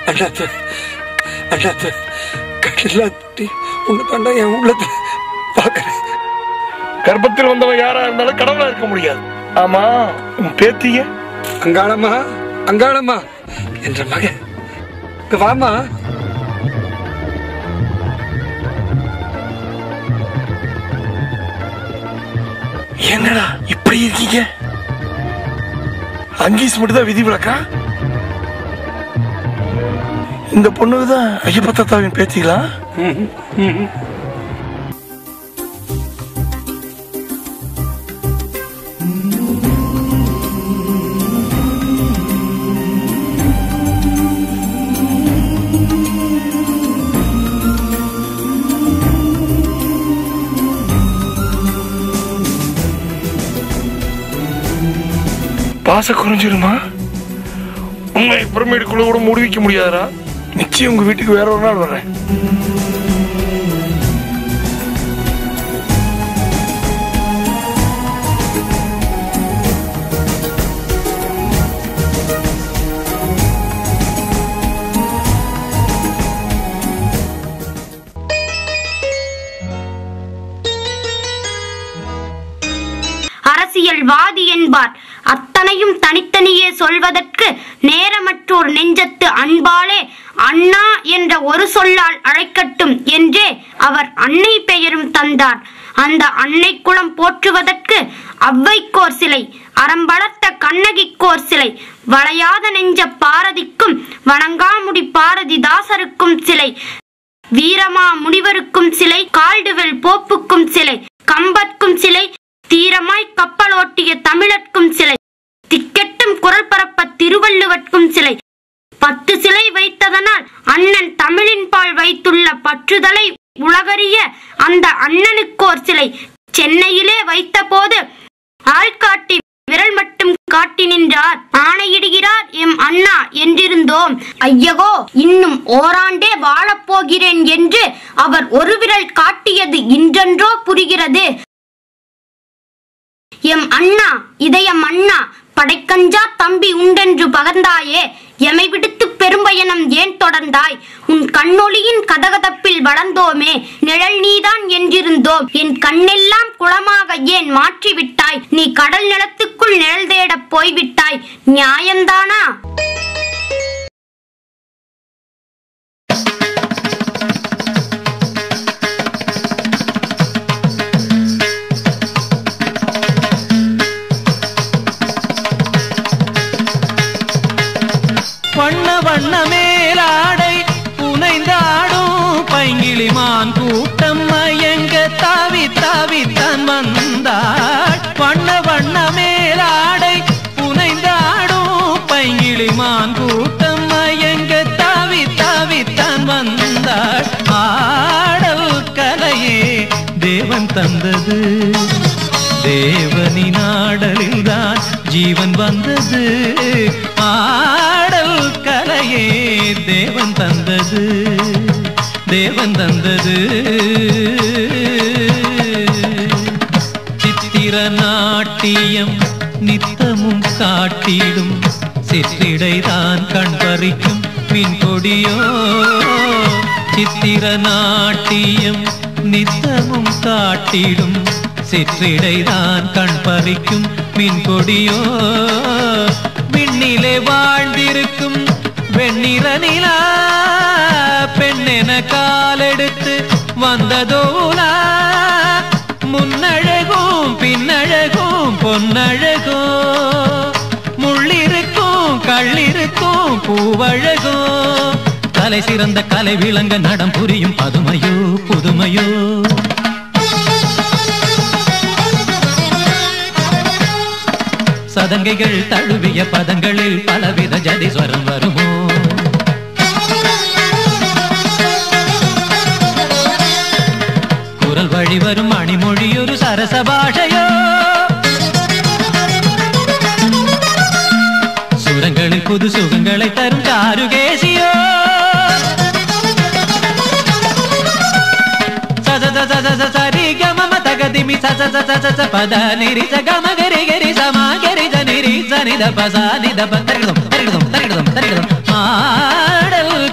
Speaker 15: அண்ணாத்து அண்ணாத்து கட்டிலாட்டி உன்னை தாண்டா என் உள்ளத்துல பார்க்கறேன்
Speaker 16: கர்ப்பத்தில் வந்தவன் யாரா இருந்தாலும் கடவுளா இருக்க முடியாது ஆமா உன் பேத்திய
Speaker 15: அங்காளம்மா அங்காளம்மா என்ற மகன் இங்க வாமா
Speaker 16: என்னடா இப்படி இருக்கீங்க அங்கீஸ் மட்டும் தான் விதி விளக்கா இந்த பொண்ணுக்கு தான் ஐயப்ப தாத்தாவின் பேத்திகளா பாச குறைஞ்சிருமா உண்மை பிரமிடுக்குள்ள கூட முடிவிக்க முடியாதா நிச்சயம் உங்க வீட்டுக்கு வேற ஒரு நாள் வரேன்
Speaker 5: அரசியல்வாதி என்பார் அத்தனையும் தனித்தனியே சொல்வதற்கு நேரமற்றோர் நெஞ்சத்து அன்பாலே அண்ணா என்ற ஒரு சொல்லால் அழைக்கட்டும் என்றே அவர் அன்னை பெயரும் தந்தார் அந்த அன்னை குலம் போற்றுவதற்கு அவ்வைக்கோர் சிலை அறம்பளர்த்த கண்ணகிக்கோர் சிலை வளையாத நெஞ்ச பாரதிக்கும் வணங்காமுடி பாரதிதாசருக்கும் சிலை வீரமா முனிவருக்கும் சிலை கால்டுவெல் போப்புக்கும் சிலை கம்பர்க்கும் சிலை தீரமாய் கப்பலோட்டிய தமிழர்க்கும் சிலை திக்கெட்டும் குரல் பரப்ப திருவள்ளுவர்க்கும் சிலை பத்து சிலை வைத்ததனால் அண்ணன் தமிழின் பால் வைத்துள்ள பற்றுதலை உலகறிய அந்த அண்ணனுக்கோர் சிலை சென்னையிலே வைத்தபோது ஆள்காட்டி விரல் மட்டும் காட்டி நின்றார் ஆணையிடுகிறார் எம் அண்ணா என்றிருந்தோம் ஐயகோ இன்னும் ஓராண்டே வாழப் போகிறேன் என்று அவர் ஒரு விரல் காட்டியது இன்றென்றோ புரிகிறது எம் அண்ணா இதயம் அண்ணா படைக்கஞ்சா தம்பி உண்டென்று பகர்ந்தாயே எமை விடுத்து பெரும்பயணம் ஏன் தொடர்ந்தாய் உன் கண்ணொளியின் கதகதப்பில் வளர்ந்தோமே நிழல் நீதான் என்றிருந்தோம் என் கண்ணெல்லாம் குளமாக ஏன் மாற்றிவிட்டாய் நீ கடல் நிலத்துக்குள் நிழல் தேடப் போய்விட்டாய் நியாயந்தானா
Speaker 1: வண்ண வண்ண மேலாடை புனைந்தாடும் பைங்கிளிமான் கூட்டம் மயங்க தாவி தாவி தான் வந்தாள் வண்ண வண்ண மேலாடை புனைந்தாடும் பைங்கிளிமான் கூட்டம் மயங்க தாவி தாவி தான் வந்தாள் ஆடல் கலையே தேவன் தந்தது தேவனின் ஆடலில்தான் ஜீவன் வந்தது ஆடல் கலையே தேவன் தந்தது தேவன் தந்தது சித்திர நாட்டியம் நித்தமும் காட்டிடும் சிற்றிடைதான் கண் பறிக்கும் மின் கொடியோ சித்திர நாட்டியம் நித்தமும் காட்டிடும் சிற்றிடைதான் கண் பறிக்கும் மின் கொடியோ விண்ணிலே வாழ்ந்திருக்கும் வெண்ணிற நிலா பெண்ணென காலெடுத்து வந்ததோலா முன்னழகும் பின்னழகும் பொன்னழகோ முள்ளிருக்கும் கள்ளிருக்கும் பூவழகோ தலை சிறந்த கலை விளங்க நடம் புரியும் பதுமையோ புதுமையோ சதங்கைகள் தழுவிய பதங்களில் பலவித ஜதிஸ்வரம் வருமோ குரல் வழி வரும் மணிமொழி ஒரு சரச பாஷையோ சுரங்களில் புது சுகங்களை தரும் சாருகேசியோ சத சத சத சரி கம தகதிமி சத சத சத பத நிரி ச கம கரி கரி சமா கரி ச நிரி ச நித பச நித ப தரிகதம் தரிகதம் தரிகதம் தரிகதம் ஆடல்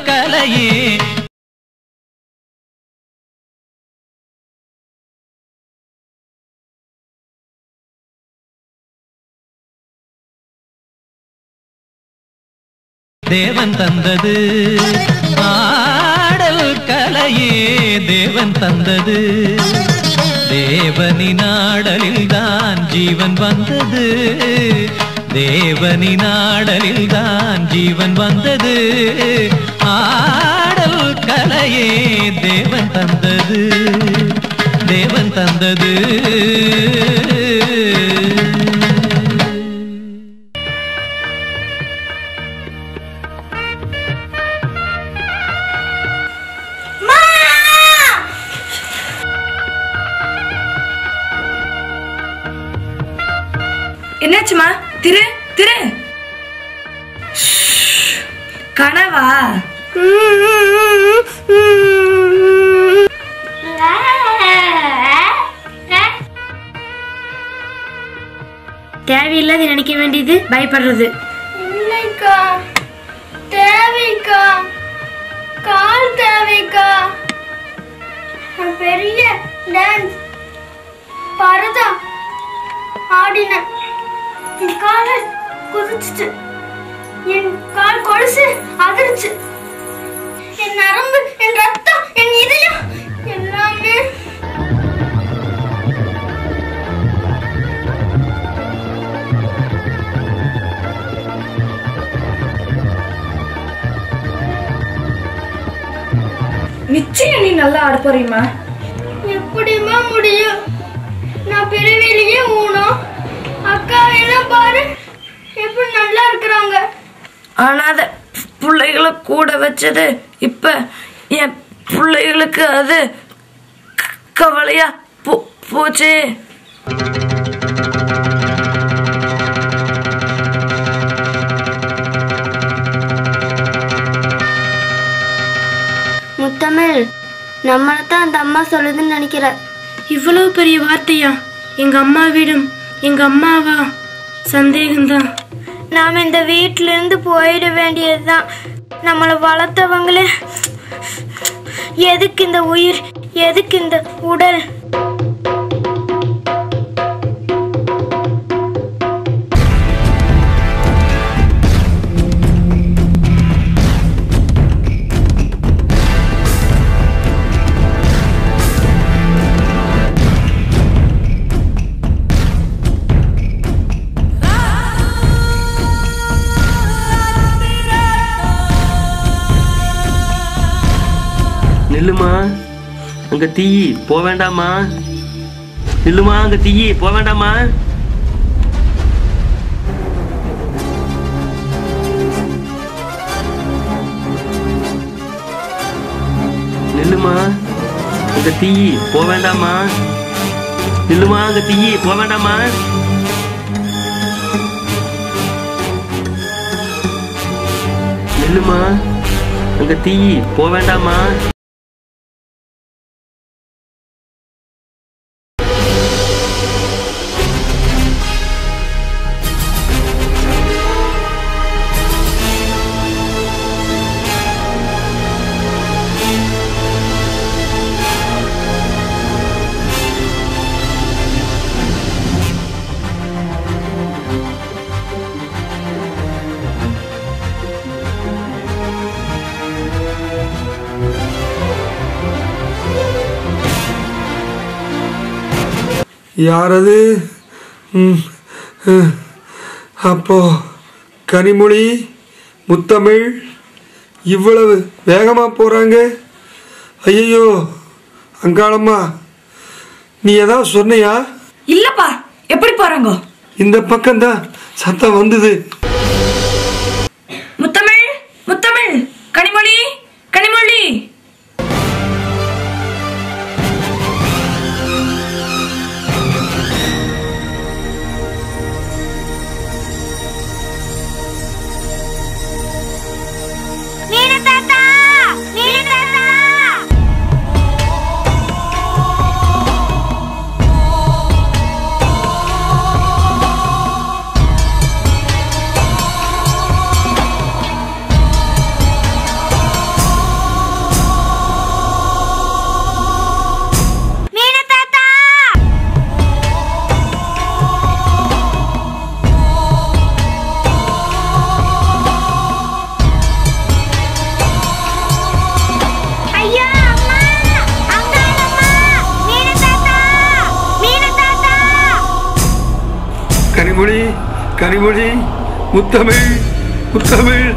Speaker 1: தேவன் தந்தது ஆடல் கலையே தேவன் தந்தது தேவனின் ஆடலில் தான் ஜீவன் வந்தது தேவனின் ஆடலில் தான் ஜீவன் வந்தது ஆடல் கலையே தேவன் தந்தது தேவன் தந்தது
Speaker 7: என்னாச்சுமா திரு திரு ஷ். கனவா
Speaker 10: தேவையில்லாத நினைக்க வேண்டியது பயப்படுறது
Speaker 4: இல்லைக்கா தேவைக்கா கால் தேவைக்கா நான் பெரிய டான்ஸ் பரதம் ஆடினேன் என் காலை குதிச்சுட்டு என் கால் கொலுசு அதிர்ச்சு என் நரம்பு என் ரத்தம் என் இதயம் எல்லாமே
Speaker 7: நிச்சயம் நீ நல்லா ஆட போறீமா
Speaker 4: எப்படிமா முடியும் நான் பிறவிலேயே ஊனம் அக்கா எல்லாம் பாரு எப்படி நல்லா இருக்கிறாங்க
Speaker 7: அனாத பிள்ளைகளை கூட வச்சது இப்ப என் பிள்ளைகளுக்கு அது க- கவலையா போ- போச்சே
Speaker 5: முத்தமிழ் நம்மளை தான் அந்த அம்மா சொல்லுதுன்னு நினைக்கிற
Speaker 10: இவ்வளவு பெரிய வார்த்தையா எங்க அம்மாவிடம் எங்க அம்மாவா சந்தேகம்தான்
Speaker 4: நாம இந்த வீட்ல இருந்து போயிட வேண்டியதுதான் நம்மளை வளர்த்தவங்களே எதுக்கு இந்த உயிர் எதுக்கு இந்த உடல்
Speaker 2: நில்லுமா அங்க தீ போக வேண்டாமா நில்லுமா அங்க தீ போக வேண்டாமா நில்லுமா அங்க தீ போக வேண்டாமா நில்லுமா அங்க தீ போக வேண்டாமா நில்லுமா அங்க தீ போக வேண்டாமா
Speaker 8: யாரது ம், ம். அப்போ கனிமொழி முத்தமிழ் இவ்வளவு வேகமா போறாங்க ஐயோ அங்காளம்மா நீ ஏதாவது சொன்னியா
Speaker 7: இல்லப்பா எப்படி போறாங்க
Speaker 8: இந்த பக்கம்தான் சத்தம் வந்தது
Speaker 7: முத்தமிழ் முத்தமிழ் கனிமொழி கனிமொழி
Speaker 4: நீனு தாத்தா நீனு தாத்தா
Speaker 3: ஆ
Speaker 8: கனிமொழி முத்தமிழ் முத்தமிழ்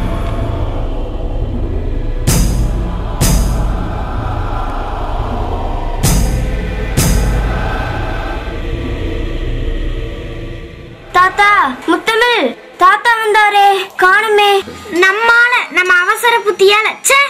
Speaker 4: தாத்தா முத்தமிழ் தாத்தா வந்தாரே காணுமே நம்மால நம்ம அவசர புத்தியால ச்சே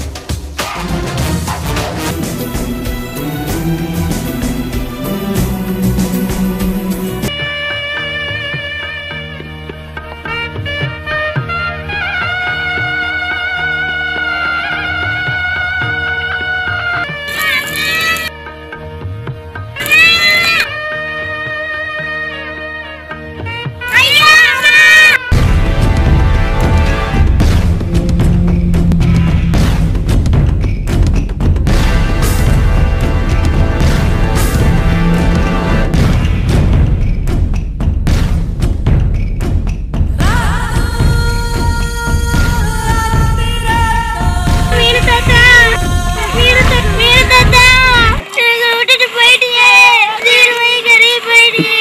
Speaker 4: மீனு தாத்தா மீனு தாத்தா மீனு தாத்தா எங்களை விட்டுட்டு போயிட்டீங்க தீர் வைகறி போயிட்டீங்க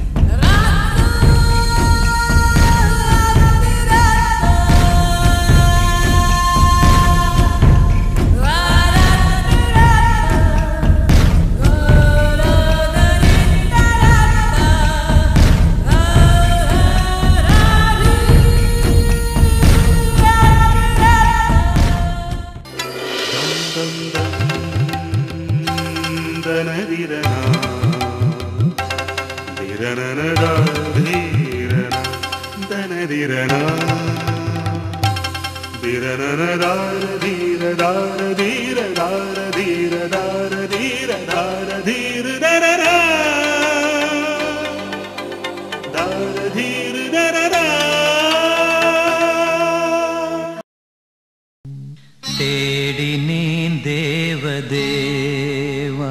Speaker 1: தேடினேன் தேவதேவா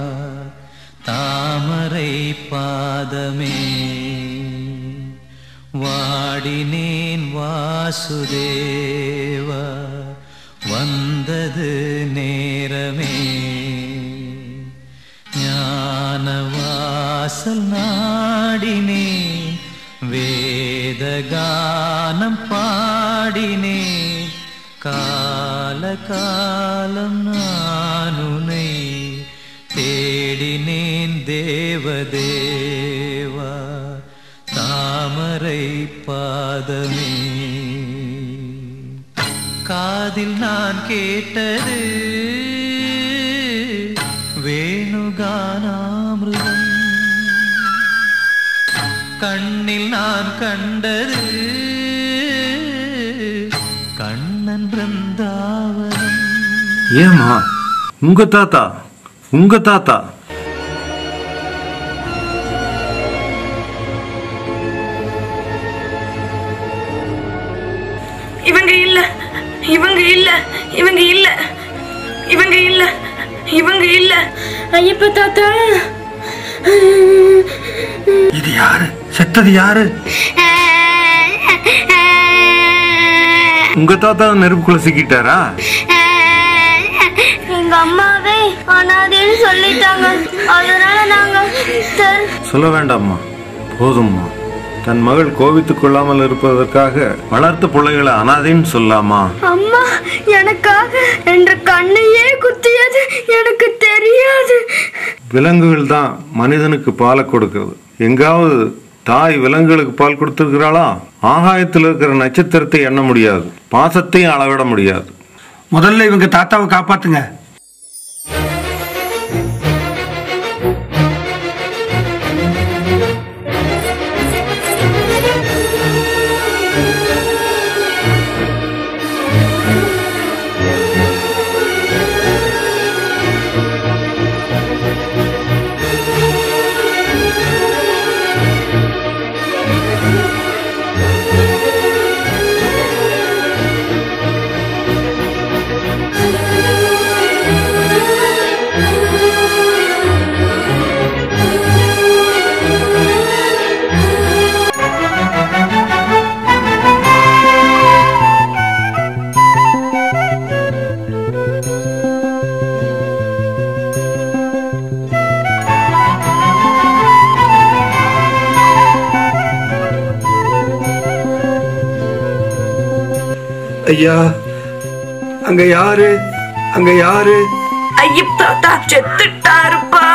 Speaker 1: தாமரை பாதமே வாடினேன் வாசுதேவா வந்தது நேரமே ஞானவாசல் நாடினேன் வேதகானம் பாடினேன் கால காலம் நானுனை தேடினேன் தேவதேவா தாமரை பாதமே காதில் நான் கேட்டது வேணுகானாமிருதம் கண்ணில் நான் கண்டது கண்ணன் பிருந்தாவனம்
Speaker 17: ஏமா உங்க தாத்தா உங்க தாத்தா
Speaker 7: இவங்க இல்ல இவங்க இல்ல இவங்க இல்ல இவங்க இல்ல இவங்க இல்ல
Speaker 10: ஐயப்ப தாத்தா
Speaker 15: இது யாரு செத்தது யாரு
Speaker 17: உங்க தாத்தா நெருப்புக்குள்ள சிக்கிட்டாரா
Speaker 4: எங்க அம்மாவே அனாதைன்னு சொல்லிட்டாங்க அதனால நாங்க தெரு-
Speaker 17: சொல்ல வேண்டாம்மா போதும்மா தன் மகள் கோபித்துக் கொள்ளாமல் இருப்பதற்காக வளர்த்த பிள்ளைகளை அனாதைன்னு சொல்லாமா
Speaker 4: அம்மா எனக்காக என்ற கண்ணையே குத்தியது எனக்கு தெரியாது
Speaker 17: விலங்குகள் தான் மனிதனுக்கு பாலை கொடுக்கிறது எங்காவது தாய் விலங்குகளுக்கு பால் கொடுத்திருக்கிறாளா ஆகாயத்தில் இருக்கிற நட்சத்திரத்தை எண்ண முடியாது பாசத்தையும் அளவிட முடியாது
Speaker 15: முதல்ல இவங்க தாத்தாவை காப்பாத்துங்க
Speaker 3: ஆ
Speaker 8: ஐயா அங்க யாரு அங்க யாரு
Speaker 7: ஐயப் தாத்தா செத்துட்டாருப்பா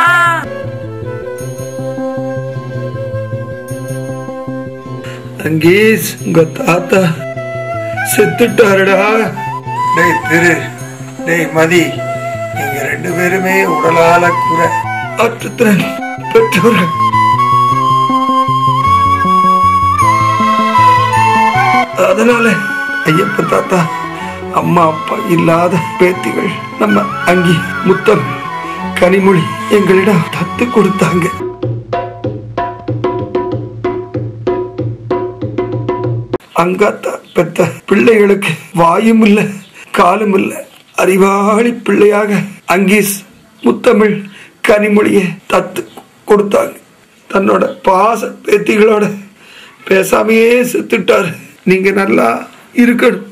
Speaker 8: அங்கேஸ் உங்க தாத்தா செத்துட்டாருடா டேய் திரு டேய் மதி நீங்க ரெண்டு பேருமே உடலால குறை ஆற்றுத்திறன் பெற்றோர்கள் அதனால ஐயப்ப தாத்தா அம்மா அப்பா இல்லாத பேத்திகள் நம்ம அங்கி முத்தம் கனிமொழி எங்களிடம் தத்து கொடுத்தாங்க அங்காத்தா பெத்த பிள்ளைகளுக்கு வாயும் இல்ல காலும் இல்ல அறிவாளி பிள்ளையாக அங்கீஸ் முத்தமிழ் கனிமொழியை தத்து கொடுத்தாங்க தன்னோட பாச பேத்திகளோட பேசாமையே செத்துட்டாரு நீங்க நல்லா இருக்கணும்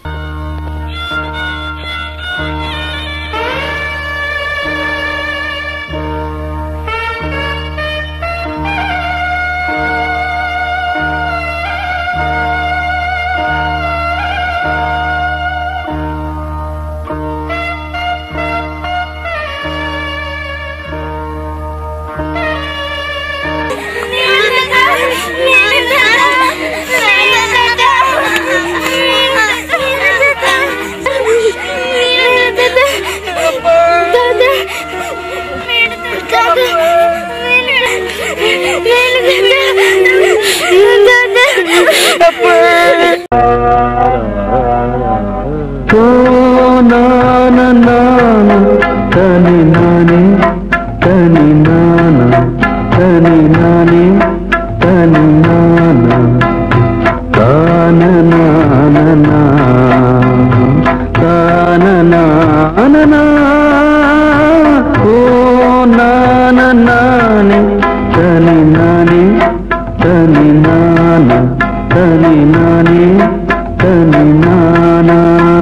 Speaker 1: தனி நானே தனி நானா தனி நானே தனி நானா தான நானா தான நானா ஓ நான நானே தனி நானே தனி நானா தனி நானே தனி நானா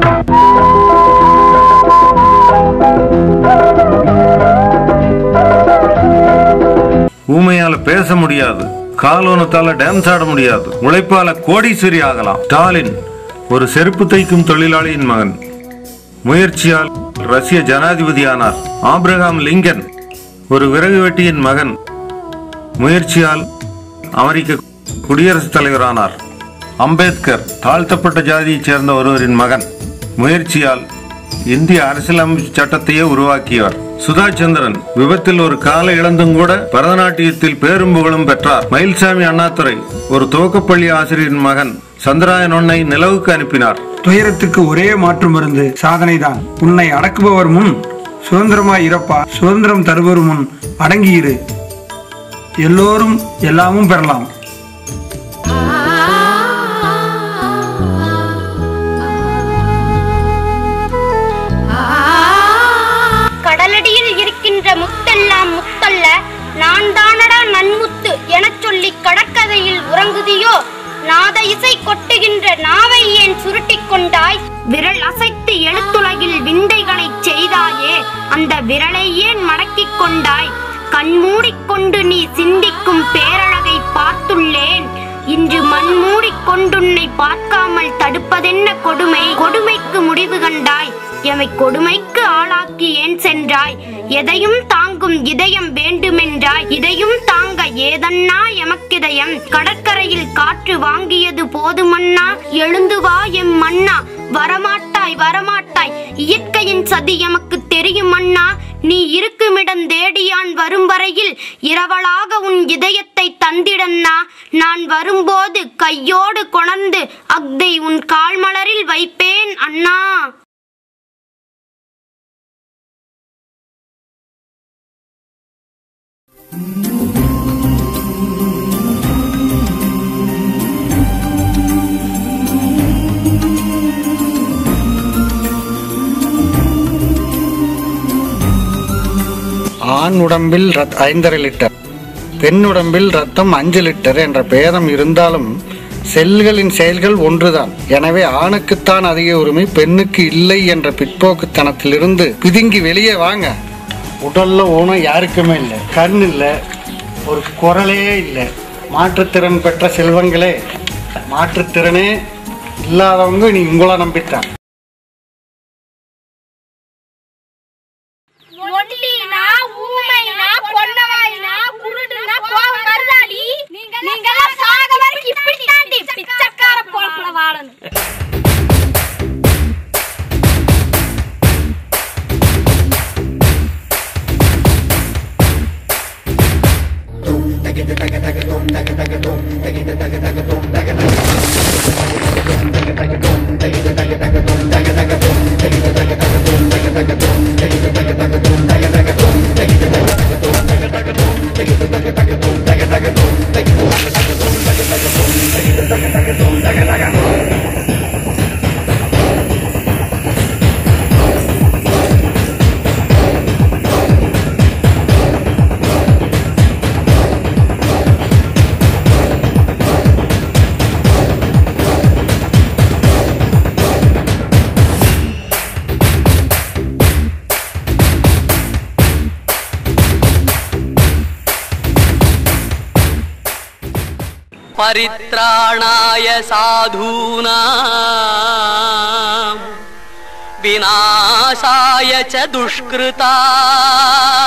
Speaker 17: ஊமையால பேச முடியாது காலோனத்தால டான்ஸ் ஆட முடியாது உழைப்பால கோடீஸ்வரி ஆகலாம் ஸ்டாலின் ஒரு செருப்பு தைக்கும் தொழிலாளியின் மகன் முயற்சியால் ரஷ்ய ஜனாதிபதியானார் ஆப்ரஹாம் லிங்கன் ஒரு விறகு வெட்டியின் மகன் முயற்சியால் அமெரிக்க குடியரசுத் தலைவரானார் அம்பேத்கர் தாழ்த்தப்பட்ட ஜாதியைச் சேர்ந்த ஒருவரின் மகன் முயற்சியால் இந்திய அரசியலமைப்பு சட்டத்தையே உருவாக்கியவர் சுதா சந்திரன் விபத்தில் ஒரு காலை இழந்தும் கூட பரதநாட்டியத்தில் பேரும் புகழும் பெற்றார் மயில்சாமி அண்ணாதுரை ஒரு துவக்கப்பள்ளி ஆசிரியரின் மகன் சந்திராயன் ஒன்னை நிலவுக்கு அனுப்பினார்
Speaker 8: துயரத்துக்கு ஒரே மாற்று மருந்து சாதனைதான் உன்னை அடக்குபவர் முன் சுதந்திரமாய் இறப்பா சுதந்திரம் தருபவர் முன் அடங்கியிரு எல்லோரும் எல்லாமும் பெறலாம்
Speaker 5: கடலடியில் இருக்கின்ற முத்தெல்லாம் முத்தல்ல நான் தானடா நன்முத்து எனச் சொல்லி கடற்கதையில் உறங்குதியோ நாத இசை கொட்டுகின்ற நாவை ஏன் சுருட்டிக் கொண்டாய் விரல் அசைத்து எழுத்துலகில் விந்தைகளைச் செய்தாயே அந்த விரலை ஏன் மடக்கிக் கொண்டாய் கண் மூடிக்கொண்டு நீ சிந்திக்கும் பேரழகை பார்த்துள்ளேன் இன்று மண் மூடிக்கொண்டுன்னை பார்க்காமல் தடுப்பதென்ன கொடுமை கொடுமைக்கு முடிவு கண்டாய் எமை கொடுமைக்கு ஆளாக்கி ஏன் சென்றாய் எதையும் தாங்கும் இதயம் வேண்டுமென்றாய் இதையும் தாங்க ஏதன்னா எமக்கிதயம் கடற்கரையில் காற்று வாங்கியது போதுமன்னா எழுந்து வா எம் மன்னா வரமாட்டாய் வரமாட்டாய் இயற்கையின் சதி எமக்கு தெரியும் அண்ணா நீ இருக்குமிடம் தேடியான் வரும் வரையில் இரவலாக உன் இதயத்தை தந்திடண்ணா நான் வரும்போது கையோடு கொணர்ந்து அக்தை உன் கால்மலரில் வைப்பேன் அண்ணா
Speaker 18: ஆண் உடம்பில் ரத் ஐந்தரை லிட்டர் பெண் உடம்பில் ரத்தம் அஞ்சு லிட்டர் என்ற பேதம் இருந்தாலும் செல்களின் செயல்கள் ஒன்றுதான் எனவே ஆணுக்குத்தான் அதிக உரிமை பெண்ணுக்கு இல்லை என்ற பிற்போக்குத்தனத்திலிருந்து பிதுங்கி வெளியே வாங்க உடல்ல ஊனம் யாருக்குமே இல்லை கண் இல்லை ஒரு குரலே இல்லை மாற்றுத்திறன் பெற்ற செல்வங்களே மாற்றுத்திறனே இல்லாதவங்க நீ உங்களை நம்பிட்டான்
Speaker 5: ஒல்லினா ஊமைனா பொன்னவாயினா குருடுனா கோவம் வருதாடி நீங்க எல்லாம் சாக வரைக்கும் இப்படி தாண்டி பிச்சைக்கார பொழப்புல வாழணும்
Speaker 19: परित्राणाय साधूना विनाशाय च दुष्कृता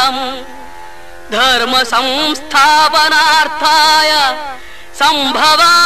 Speaker 19: धर्म संस्थापनार्थाय संभवा